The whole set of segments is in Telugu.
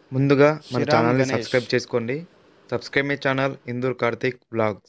ముందుగా మన శ్రీరామ్ ఛానల్ని గణేష్. సబ్స్క్రైబ్ చేసుకోండి subscribe my channel Indur Karthik blogs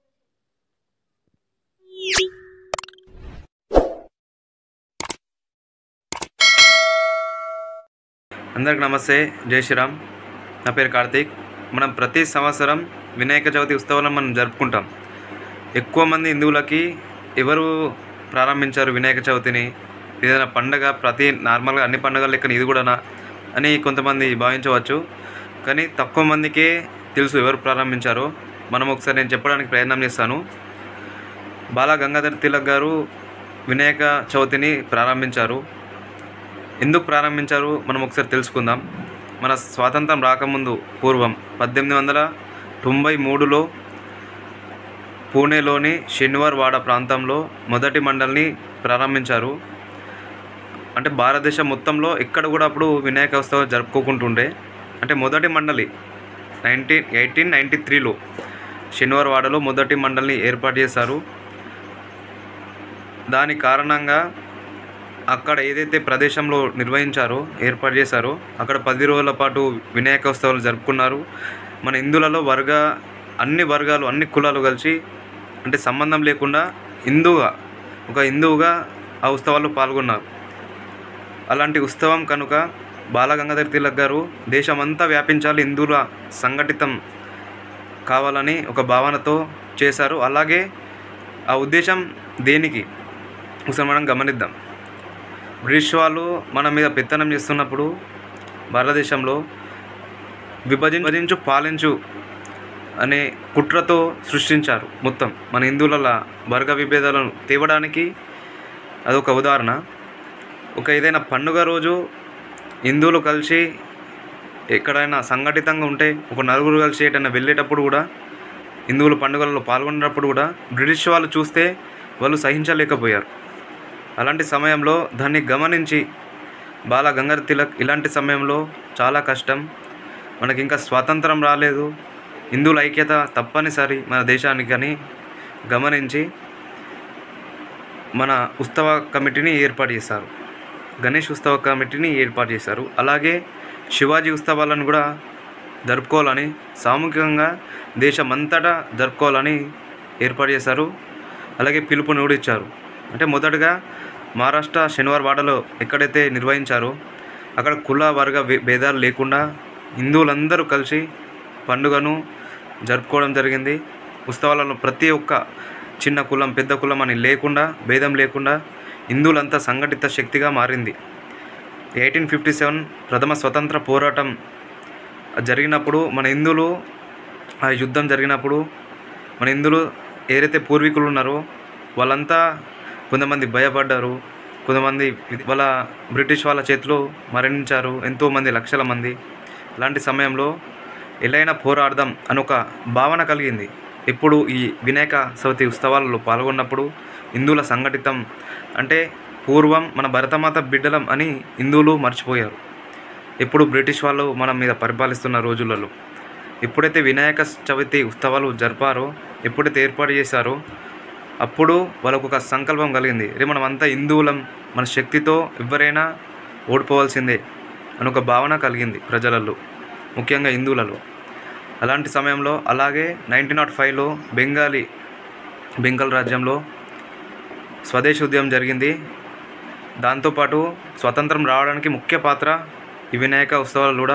అందరికి నమస్తే జై శ్రీరామ్ నా పేరు కార్తీక్ మనం ప్రతి సంవత్సరం వినాయక చవితి ఉత్సవాలను మనం జరుపుకుంటాం ఎక్కువ మంది హిందువులకి ఎవరు ప్రారంభించారు వినాయక చవితిని ఏదైనా పండగ ప్రతి నార్మల్గా అన్ని పండుగల లెక్కన ఇది కూడానా అని కొంతమంది భావించవచ్చు కానీ తక్కువ మందికే తెలుసు ఎవరు ప్రారంభించారో మనం ఒకసారి నేను చెప్పడానికి ప్రయత్నం చేస్తాను బాలా గంగాధర్ తిలక్ గారు వినాయక చవితిని ప్రారంభించారు ఎందుకు ప్రారంభించారు మనం ఒకసారి తెలుసుకుందాం మన స్వాతంత్రం రాకముందు పూర్వం పద్దెనిమిది వందల తొంభై మూడులో పూణేలోని శనివార్వాడ ప్రాంతంలో మొదటి మండలిని ప్రారంభించారు అంటే భారతదేశం మొత్తంలో ఎక్కడ కూడా అప్పుడు వినాయక ఉత్సవం జరుపుకోకుంటుండే అంటే మొదటి మండలి నైన్టీన్ ఎయిటీన్ నైంటీ త్రీలో శనివార్వాడలో మొదటి మండలిని ఏర్పాటు చేశారు దాని కారణంగా అక్కడ ఏదైతే ప్రదేశంలో నిర్వహించారో ఏర్పాటు చేశారో అక్కడ పది రోజుల పాటు వినాయక ఉత్సవాలు జరుపుకున్నారు మన హిందువులలో వర్గ అన్ని వర్గాలు అన్ని కులాలు కలిసి అంటే సంబంధం లేకుండా హిందువుగా ఒక హిందువుగా ఆ ఉత్సవాల్లో పాల్గొన్నారు అలాంటి ఉత్సవం కనుక బాలగంగాధర్ తిలక్ గారు దేశమంతా వ్యాపించాలి హిందువుల సంఘటితం కావాలని ఒక భావనతో చేశారు అలాగే ఆ ఉద్దేశం దేనికి ఒకసారి మనం గమనిద్దాం బ్రిటిష్ వాళ్ళు మన మీద పెత్తనం చేస్తున్నప్పుడు భారతదేశంలో విభజించు విభజించు పాలించు అనే కుట్రతో సృష్టించారు మొత్తం మన హిందువుల వర్గ విభేదాలను తేవడానికి అదొక ఉదాహరణ ఒక ఏదైనా పండుగ రోజు హిందువులు కలిసి ఎక్కడైనా సంఘటితంగా ఉంటే ఒక నలుగురు కలిసి ఎటైనా వెళ్ళేటప్పుడు కూడా హిందువుల పండుగలలో పాల్గొన్నప్పుడు కూడా బ్రిటిష్ వాళ్ళు చూస్తే వాళ్ళు సహించలేకపోయారు అలాంటి సమయంలో దాన్ని గమనించి బాల గంగాధర్ తిలక్ ఇలాంటి సమయంలో చాలా కష్టం మనకి ఇంకా స్వాతంత్రం రాలేదు హిందువుల ఐక్యత తప్పనిసరి మన దేశానికి అని గమనించి మన ఉత్సవ కమిటీని ఏర్పాటు చేశారు గణేష్ ఉత్సవ కమిటీని ఏర్పాటు చేశారు అలాగే శివాజీ ఉత్సవాలను కూడా జరుపుకోవాలని సామూహికంగా దేశమంతటా జరుపుకోవాలని ఏర్పాటు చేశారు అలాగే పిలుపుని కూడా ఇచ్చారు అంటే మొదటగా మహారాష్ట్ర శనివారం వాడలో ఎక్కడైతే నిర్వహించారో అక్కడ కుల వర్గ భే- భేదాలు లేకుండా హిందువులందరూ కలిసి పండుగను జరుపుకోవడం జరిగింది ఉత్సవాలలో ప్రతి ఒక్క చిన్న కులం పెద్ద కులం అని లేకుండా భేదం లేకుండా హిందువులంతా సంఘటిత శక్తిగా మారింది ఎయిటీన్ ఫిఫ్టీ సెవెన్ ప్రథమ స్వతంత్ర పోరాటం జరిగినప్పుడు మన హిందువులు ఆ యుద్ధం జరిగినప్పుడు మన హిందువులు ఏదైతే పూర్వీకులు ఉన్నారో వాళ్ళంతా కొంతమంది భయపడ్డారు కొంతమంది వాళ్ళ బ్రిటిష్ వాళ్ళ చేతిలో మరణించారు ఎంతోమంది లక్షల మంది అలాంటి సమయంలో ఎలైనా పోరాడదాం అని ఒక భావన కలిగింది ఇప్పుడు ఈ వినాయక చవితి ఉత్సవాలలో పాల్గొన్నప్పుడు హిందువుల సంఘటితం అంటే పూర్వం మన భరతమాత బిడ్డలం అని హిందువులు మర్చిపోయారు ఎప్పుడు బ్రిటిష్ వాళ్ళు మన మీద పరిపాలిస్తున్న రోజులలో ఎప్పుడైతే వినాయక చవితి ఉత్సవాలు జరిపారో ఎప్పుడైతే ఏర్పాటు చేశారో అప్పుడు వాళ్ళకు ఒక సంకల్పం కలిగింది రే మనం అంతా హిందువులం మన శక్తితో ఎవరైనా ఓడిపోవాల్సిందే అని ఒక భావన కలిగింది ప్రజలలో ముఖ్యంగా హిందువులలో అలాంటి సమయంలో అలాగే నైన్టీన్ నాట్ ఫైవ్లో బెంగాలీ బెంగాల్ రాజ్యంలో స్వదేశీ ఉద్యమం జరిగింది దాంతోపాటు స్వతంత్రం రావడానికి ముఖ్య పాత్ర ఈ వినాయక ఉత్సవాలు కూడా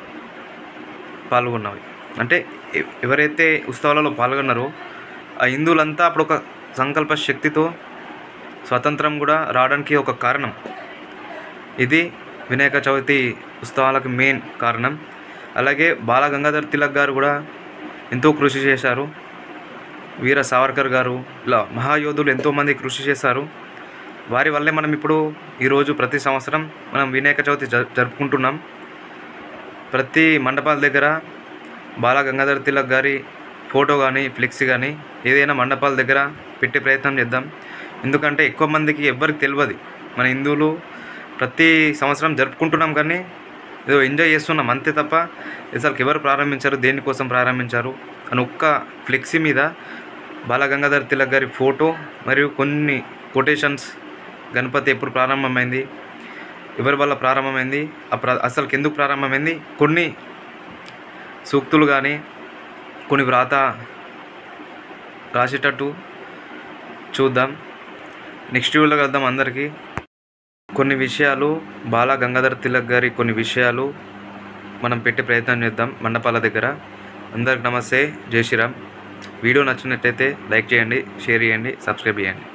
పాల్గొన్నవి అంటే ఎ- ఎవరైతే ఉత్సవాలలో పాల్గొన్నారో ఆ హిందువులంతా అప్పుడు ఒక సంకల్ప శక్తితో స్వతంత్రం కూడా రావడానికి ఒక కారణం ఇది వినాయక చవితి ఉత్సవాలకు మెయిన్ కారణం అలాగే బాల గంగాధర్ తిలక్ గారు కూడా ఎంతో కృషి చేశారు వీర సావర్కర్ గారు ఇలా మహాయోధులు ఎంతోమంది కృషి చేశారు వారి వల్లే మనం ఇప్పుడు ఈరోజు ప్రతి సంవత్సరం మనం వినాయక చవితి జ- జరుపుకుంటున్నాం ప్రతి మండపాల దగ్గర బాల గంగాధర్ తిలక్ గారి ఫోటో కానీ ఫ్లెక్సీ కానీ ఏదైనా మండపాల దగ్గర పెట్టే ప్రయత్నం చేద్దాం ఎందుకంటే ఎక్కువ మందికి ఎవ్వరికి తెలియదు మన హిందువులు ప్రతి సంవత్సరం జరుపుకుంటున్నాం కానీ ఏదో ఎంజాయ్ చేస్తున్నాం అంతే తప్ప అసలు ఎవరు ప్రారంభించారు దేనికోసం ప్రారంభించారు అని ఒక్క ఫ్లెక్సీ మీద బాల గంగాధర్ తిలక్ గారి ఫోటో మరియు కొన్ని కొటేషన్స్ గణపతి ఎప్పుడు ప్రారంభమైంది ఎవరి వల్ల ప్రారంభమైంది ఆ ప్ర అసలు ఎందుకు ప్రారంభమైంది కొన్ని సూక్తులు కానీ కొన్ని వ్రాత రాసేటట్టు చూద్దాం నెక్స్ట్ వీడియోలో కలుద్దాం అందరికీ కొన్ని విషయాలు బాల గంగాధర్ తిలక్ గారి కొన్ని విషయాలు మనం పెట్టే ప్రయత్నం చేద్దాం మండపాల దగ్గర అందరికి నమస్తే జై శ్రీరామ్ వీడియో నచ్చినట్టయితే లైక్ చేయండి షేర్ చేయండి సబ్స్క్రైబ్ చేయండి